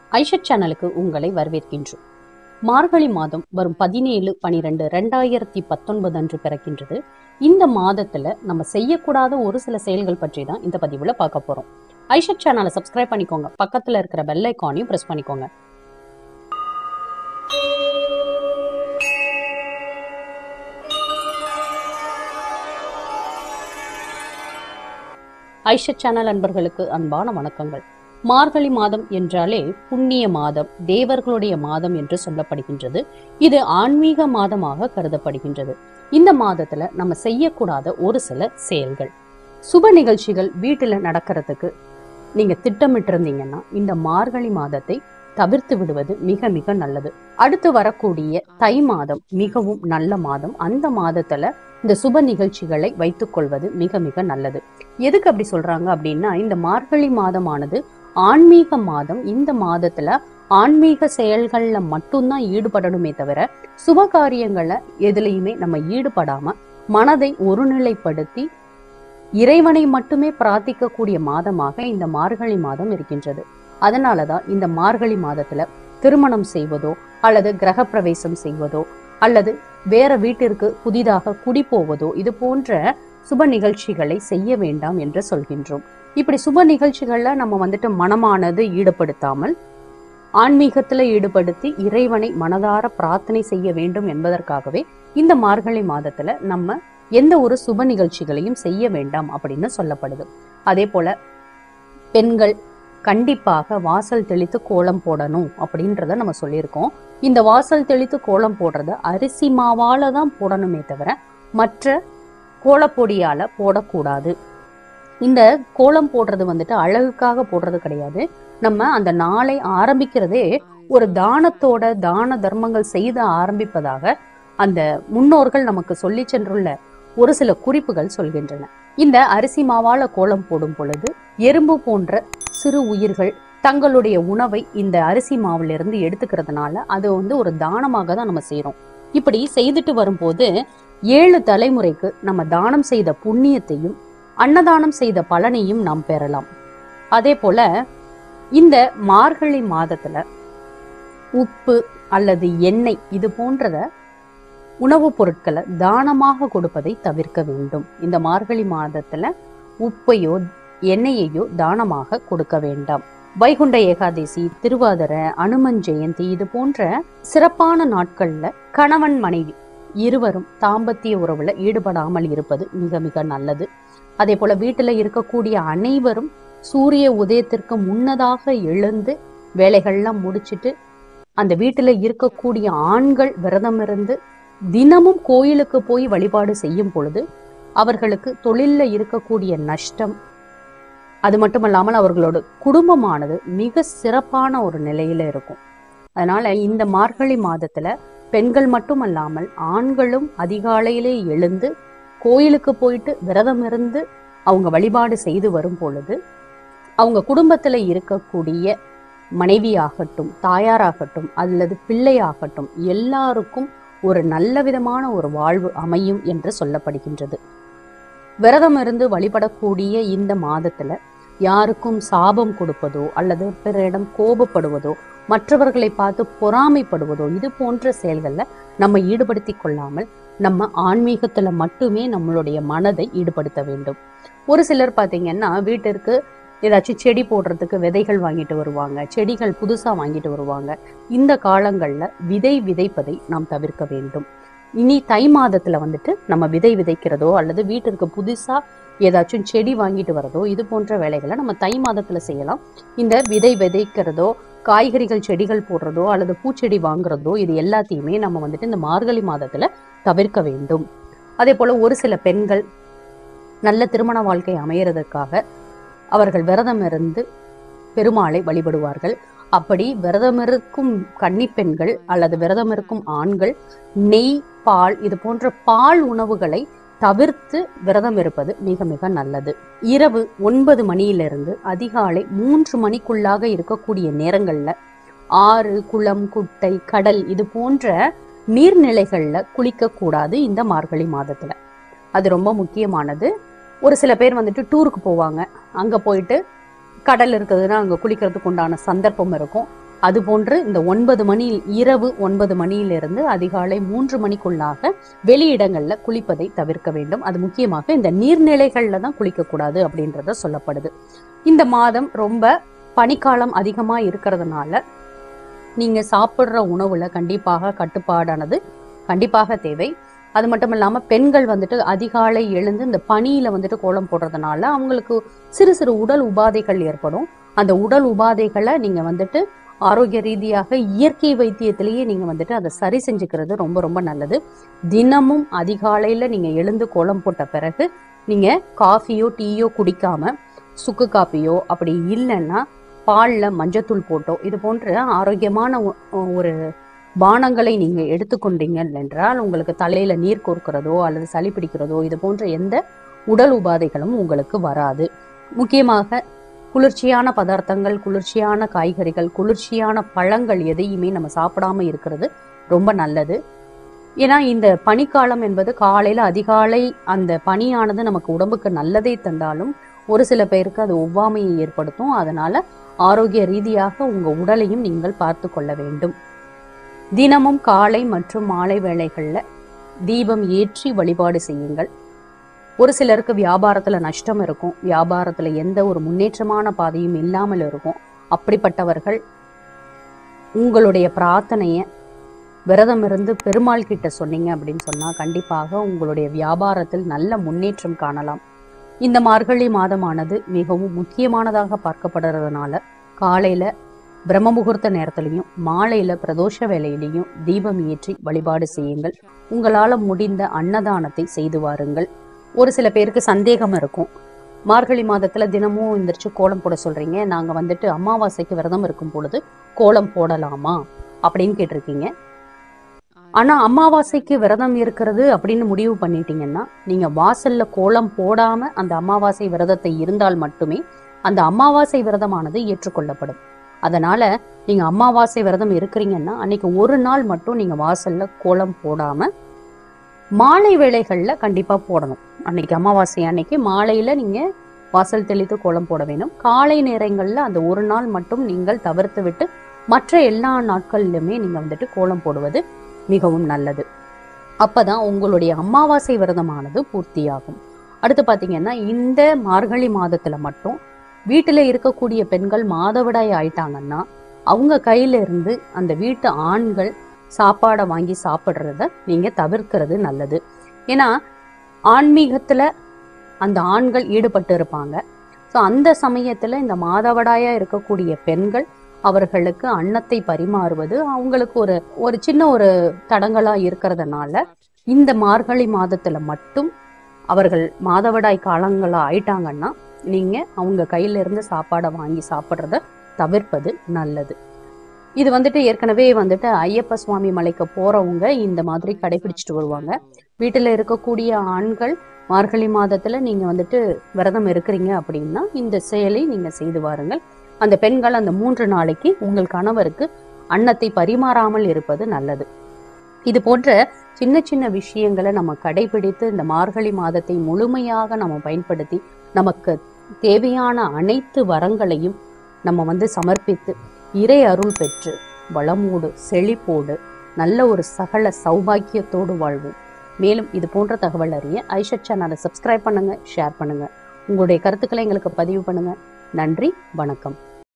ஐஷத் சேனலுக்கு உங்களை வரவேற்கின்றோம் மார்கழி மாதம் வரும் பதினேழு பனிரெண்டு ரெண்டாயிரத்தி பத்தொன்பது அன்று பிறக்கின்றது இந்த மாதத்துல நம்ம செய்யக்கூடாத ஒரு சில செயல்கள் பற்றி தான் இந்த பதிவுல பார்க்க போறோம் ஐஷத் சேனலை சப்ஸ்கிரைப் பண்ணிக்கோங்க பக்கத்துல இருக்கிற பெல் ஐக்கானையும் பிரஸ் பண்ணிக்கோங்க ஐஷத் சேனல் அன்பர்களுக்கு அன்பான வணக்கங்கள் மார்கழி மாதம் என்றாலே புண்ணிய மாதம் தேவர்களுடைய மாதம் என்று சொல்லப்படுகின்றது இது ஆன்மீக மாதமாக கருதப்படுகின்றது இந்த மாதத்துல நம்ம செய்யக்கூடாத ஒரு சில செயல்கள் சுப நிகழ்ச்சிகள் வீட்டுல நடக்கிறதுக்கு நீங்க திட்டமிட்டு இருந்தீங்கன்னா இந்த மார்கழி மாதத்தை தவிர்த்து விடுவது மிக மிக நல்லது அடுத்து வரக்கூடிய தை மாதம் மிகவும் நல்ல மாதம் அந்த மாதத்துல இந்த சுப நிகழ்ச்சிகளை வைத்துக் கொள்வது மிக மிக நல்லது எதுக்கு அப்படி சொல்றாங்க அப்படின்னா இந்த மார்கழி மாதமானது ஆன்மீக மாதம் இந்த மாதத்துல ஆன்மீக செயல்கள்ல மட்டும்தான் ஈடுபடணுமே தவிர சுப காரியங்களை எதுலையுமே நம்ம ஈடுபடாம மனதை ஒருநிலைப்படுத்தி இறைவனை மட்டுமே பிரார்த்திக்கக்கூடிய மாதமாக இந்த மார்கழி மாதம் இருக்கின்றது அதனாலதான் இந்த மார்கழி மாதத்துல திருமணம் செய்வதோ அல்லது கிரகப்பிரவேசம் செய்வதோ அல்லது வேற வீட்டிற்கு புதிதாக குடி போவதோ இது போன்ற சுப நிகழ்ச்சிகளை செய்ய வேண்டாம் என்று சொல்கின்றோம் இப்படி சுப நிகழ்ச்சிகள்ல நம்ம வந்துட்டு மனமானது ஈடுபடுத்தாமல் ஆன்மீகத்துல ஈடுபடுத்தி இறைவனை மனதார பிரார்த்தனை செய்ய வேண்டும் என்பதற்காகவே இந்த மார்கழி மாதத்துல நம்ம எந்த ஒரு சுப நிகழ்ச்சிகளையும் செய்ய வேண்டாம் அப்படின்னு சொல்லப்படுது அதே போல பெண்கள் கண்டிப்பாக வாசல் தெளித்து கோலம் போடணும் அப்படின்றத நம்ம சொல்லியிருக்கோம் இந்த வாசல் தெளித்து கோலம் போடுறத அரிசி மாவால தான் போடணுமே தவிர மற்ற கோலப்பொடியால போடக்கூடாது இந்த கோலம் போடுறது வந்துட்டு அழகுக்காக போடுறது கிடையாது நம்ம அந்த நாளை ஆரம்பிக்கிறதே ஒரு தானத்தோட தான தர்மங்கள் செய்து ஆரம்பிப்பதாக அந்த முன்னோர்கள் நமக்கு சொல்லி சென்றுள்ள ஒரு சில குறிப்புகள் சொல்கின்றன இந்த அரிசி மாவால கோலம் போடும் பொழுது எறும்பு போன்ற சிறு உயிர்கள் தங்களுடைய உணவை இந்த அரிசி மாவுல இருந்து எடுத்துக்கிறதுனால அது வந்து ஒரு தானமாக தான் நம்ம செய்றோம் இப்படி செய்துட்டு வரும்போது ஏழு தலைமுறைக்கு நம்ம தானம் செய்த புண்ணியத்தையும் அன்னதானம் செய்த பலனையும் நாம் பெறலாம் அதே போல இந்த மார்கழி மாதத்துல உப்பு அல்லது எண்ணெய் இது போன்றத உணவுப் பொருட்களை தானமாக கொடுப்பதை தவிர்க்க வேண்டும் இந்த மார்கழி மாதத்துல உப்பையோ எண்ணெயையோ தானமாக கொடுக்க வேண்டாம் வைகுண்ட ஏகாதசி திருவாதிரை அனுமன் ஜெயந்தி இது போன்ற சிறப்பான நாட்கள்ல கணவன் மனைவி இருவரும் தாம்பத்திய உறவுல ஈடுபடாமல் இருப்பது மிக மிக நல்லது அதே போல வீட்டுல இருக்கக்கூடிய அனைவரும் சூரிய உதயத்திற்கு முன்னதாக எழுந்து வேலைகள்லாம் முடிச்சிட்டு அந்த வீட்டுல இருக்கக்கூடிய ஆண்கள் விரதம் இருந்து தினமும் கோயிலுக்கு போய் வழிபாடு செய்யும் பொழுது அவர்களுக்கு தொழில்ல இருக்கக்கூடிய நஷ்டம் அது மட்டுமல்லாமல் அவர்களோட குடும்பமானது மிக சிறப்பான ஒரு நிலையில இருக்கும் அதனால இந்த மார்கழி மாதத்துல பெண்கள் மட்டுமல்லாமல் ஆண்களும் அதிகாலையிலே எழுந்து கோயிலுக்கு போயிட்டு விரதம் இருந்து அவங்க வழிபாடு செய்து வரும் பொழுது அவங்க குடும்பத்துல இருக்கக்கூடிய மனைவியாகட்டும் தாயாராகட்டும் அல்லது பிள்ளையாகட்டும் எல்லாருக்கும் ஒரு நல்ல விதமான ஒரு வாழ்வு அமையும் என்று சொல்லப்படுகின்றது விரதம் இருந்து வழிபடக்கூடிய இந்த மாதத்துல யாருக்கும் சாபம் கொடுப்பதோ அல்லது பிறரிடம் கோபப்படுவதோ மற்றவர்களை பார்த்து பொறாமைப்படுவதோ இது போன்ற செயல்கள்ல நம்ம ஈடுபடுத்தி கொள்ளாமல் நம்ம ஆன்மீகத்துல மட்டுமே நம்மளுடைய மனதை ஈடுபடுத்த வேண்டும் ஒரு சிலர் பாத்தீங்கன்னா வீட்டிற்கு ஏதாச்சும் செடி போடுறதுக்கு விதைகள் வாங்கிட்டு வருவாங்க செடிகள் புதுசா வாங்கிட்டு வருவாங்க இந்த காலங்கள்ல விதை விதைப்பதை நாம் தவிர்க்க வேண்டும் இனி தை மாதத்துல வந்துட்டு நம்ம விதை விதைக்கிறதோ அல்லது வீட்டிற்கு புதுசா ஏதாச்சும் செடி வாங்கிட்டு வரதோ இது போன்ற வேலைகளை நம்ம தை மாதத்துல செய்யலாம் இந்த விதை விதைக்கிறதோ காய்கறிகள் செடிகள் போடுறதோ அல்லது பூச்செடி வாங்குறதோ இது எல்லாத்தையுமே நம்ம வந்துட்டு இந்த மார்கழி மாதத்துல தவிர்க்க வேண்டும் அதே போல ஒரு சில பெண்கள் நல்ல திருமண வாழ்க்கை அமையறதுக்காக அவர்கள் விரதம் இருந்து பெருமாளை வழிபடுவார்கள் அப்படி விரதம் இருக்கும் கன்னி பெண்கள் அல்லது விரதம் இருக்கும் ஆண்கள் நெய் பால் இது போன்ற பால் உணவுகளை தவிர்த்து விரதம் இருப்பது மிக மிக நல்லது இரவு ஒன்பது மணியிலிருந்து அதிகாலை மூன்று மணிக்குள்ளாக இருக்கக்கூடிய நேரங்கள்ல ஆறு குளம் குட்டை கடல் இது போன்ற நீர்நிலைகள்ல குளிக்க கூடாது இந்த மார்கழி மாதத்துல அது ரொம்ப முக்கியமானது ஒரு சில பேர் வந்துட்டு டூருக்கு போவாங்க அங்க போயிட்டு கடல் இருக்குதுன்னா அங்க குளிக்கிறதுக்கு உண்டான சந்தர்ப்பம் இருக்கும் அதுபோன்று இந்த ஒன்பது மணி இரவு ஒன்பது மணியிலிருந்து அதிகாலை மூன்று மணிக்குள்ளாக வெளியிடங்கள்ல குளிப்பதை தவிர்க்க வேண்டும் அது முக்கியமாக இந்த நீர்நிலைகள்ல தான் குளிக்கக்கூடாது அப்படின்றத சொல்லப்படுது இந்த மாதம் ரொம்ப பனிக்காலம் அதிகமா இருக்கிறதுனால நீங்க சாப்பிடுற உணவுல கண்டிப்பாக கட்டுப்பாடானது கண்டிப்பாக தேவை அது மட்டும் இல்லாம பெண்கள் வந்துட்டு அதிகாலை எழுந்து இந்த பனியில வந்துட்டு கோலம் போடுறதுனால அவங்களுக்கு சிறு சிறு உடல் உபாதைகள் ஏற்படும் அந்த உடல் உபாதைகளை நீங்க வந்துட்டு ஆரோக்கிய ரீதியாக இயற்கை வைத்தியத்திலேயே நீங்க வந்துட்டு அதை சரி செஞ்சுக்கிறது ரொம்ப ரொம்ப நல்லது தினமும் அதிகாலையில நீங்க எழுந்து கோலம் போட்ட பிறகு நீங்க காஃபியோ டீயோ குடிக்காம சுக்கு காப்பியோ அப்படி இல்லைன்னா பால்ல மஞ்சத்தூள் போட்டோ இது போன்ற ஆரோக்கியமான ஒ- ஒரு பானங்களை நீங்க எடுத்துக்கொண்டீங்க என்றால் உங்களுக்கு தலையில நீர் கோர்க்கிறதோ அல்லது சளி பிடிக்கிறதோ இது போன்ற எந்த உடல் உபாதைகளும் உங்களுக்கு வராது முக்கியமாக குளிர்ச்சியான பதார்த்தங்கள் குளிர்ச்சியான காய்கறிகள் குளிர்ச்சியான பழங்கள் எதையுமே நம்ம சாப்பிடாம இருக்கிறது ரொம்ப நல்லது ஏன்னா இந்த பனிக்காலம் என்பது காலையில அதிகாலை அந்த பனியானது நமக்கு உடம்புக்கு நல்லதை தந்தாலும் ஒரு சில பேருக்கு அது ஒவ்வாமையை ஏற்படுத்தும் அதனால ஆரோக்கிய ரீதியாக உங்க உடலையும் நீங்கள் பார்த்து கொள்ள வேண்டும் தினமும் காலை மற்றும் மாலை வேளைகள்ல தீபம் ஏற்றி வழிபாடு செய்யுங்கள் ஒரு சிலருக்கு வியாபாரத்துல நஷ்டம் இருக்கும் வியாபாரத்துல எந்த ஒரு முன்னேற்றமான பாதையும் இல்லாமல் இருக்கும் அப்படிப்பட்டவர்கள் உங்களுடைய பிரார்த்தனைய விரதம் இருந்து பெருமாள் கிட்ட சொன்னீங்க அப்படின்னு சொன்னா கண்டிப்பாக உங்களுடைய வியாபாரத்தில் நல்ல முன்னேற்றம் காணலாம் இந்த மார்கழி மாதமானது மிகவும் முக்கியமானதாக பார்க்கப்படுறதுனால காலையில பிரம்ம முகூர்த்த நேரத்திலையும் மாலையில பிரதோஷ வேலையிலையும் தீபம் ஏற்றி வழிபாடு செய்யுங்கள் உங்களால முடிந்த அன்னதானத்தை செய்து வாருங்கள் ஒரு சில பேருக்கு சந்தேகம் இருக்கும் மார்கழி மாதத்துல தினமும் எந்திரிச்சு கோலம் போட சொல்றீங்க நாங்க வந்துட்டு அமாவாசைக்கு விரதம் இருக்கும் பொழுது கோலம் போடலாமா அப்படின்னு கேட்டிருக்கீங்க ஆனா அமாவாசைக்கு விரதம் இருக்கிறது அப்படின்னு முடிவு பண்ணிட்டீங்கன்னா நீங்க வாசல்ல கோலம் போடாம அந்த அமாவாசை விரதத்தை இருந்தால் மட்டுமே அந்த அமாவாசை விரதமானது ஏற்றுக்கொள்ளப்படும் அதனால நீங்க அமாவாசை விரதம் இருக்கிறீங்கன்னா அன்னைக்கு ஒரு நாள் மட்டும் நீங்க வாசல்ல கோலம் போடாம மாலை வேளைகள்ல கண்டிப்பா போடணும் அன்னைக்கு அமாவாசை அன்னைக்கு மாலையில நீங்க வாசல் தெளித்து கோலம் போட வேணும் காலை நேரங்கள்ல அந்த ஒரு நாள் மட்டும் நீங்கள் தவிர்த்து விட்டு மற்ற எல்லா நாட்கள்லுமே நீங்க வந்துட்டு கோலம் போடுவது மிகவும் நல்லது அப்பதான் உங்களுடைய அமாவாசை விரதமானது பூர்த்தியாகும் அடுத்து பாத்தீங்கன்னா இந்த மார்கழி மாதத்துல மட்டும் வீட்டுல இருக்கக்கூடிய பெண்கள் மாதவிடாய் ஆயிட்டாங்கன்னா அவங்க கையில இருந்து அந்த வீட்டு ஆண்கள் சாப்பாடை வாங்கி சாப்பிடுறத நீங்க தவிர்க்கிறது நல்லது ஏன்னா ஆன்மீகத்துல அந்த ஆண்கள் ஈடுபட்டு இருப்பாங்க ஸோ அந்த சமயத்துல இந்த மாதவிடாயா இருக்கக்கூடிய பெண்கள் அவர்களுக்கு அன்னத்தை பரிமாறுவது அவங்களுக்கு ஒரு ஒரு சின்ன ஒரு தடங்களா இருக்கிறதுனால இந்த மார்கழி மாதத்துல மட்டும் அவர்கள் மாதவிடாய் காலங்களா ஆயிட்டாங்கன்னா நீங்க அவங்க கையில இருந்து சாப்பாடை வாங்கி சாப்பிட்றத தவிர்ப்பது நல்லது இது வந்துட்டு ஏற்கனவே வந்துட்டு ஐயப்ப சுவாமி மலைக்கு போறவங்க இந்த மாதிரி கடைபிடிச்சிட்டு வருவாங்க வீட்டுல இருக்கக்கூடிய ஆண்கள் மார்கழி மாதத்துல நீங்க வந்துட்டு விரதம் இருக்கிறீங்க அப்படின்னா இந்த செயலை நீங்க செய்து வாருங்கள் அந்த பெண்கள் அந்த மூன்று நாளைக்கு உங்கள் கணவருக்கு அன்னத்தை பரிமாறாமல் இருப்பது நல்லது இது போன்ற சின்ன சின்ன விஷயங்களை நம்ம கடைபிடித்து இந்த மார்கழி மாதத்தை முழுமையாக நம்ம பயன்படுத்தி நமக்கு தேவையான அனைத்து வரங்களையும் நம்ம வந்து சமர்ப்பித்து இறை அருள் பெற்று வளமோடு செழிப்போடு நல்ல ஒரு சகல சௌபாக்கியத்தோடு வாழ்வோம் மேலும் இது போன்ற தகவல் அறிய ஐஷட் சேனலை சப்ஸ்கிரைப் பண்ணுங்க ஷேர் பண்ணுங்க உங்களுடைய கருத்துக்களை எங்களுக்கு பதிவு பண்ணுங்க நன்றி வணக்கம்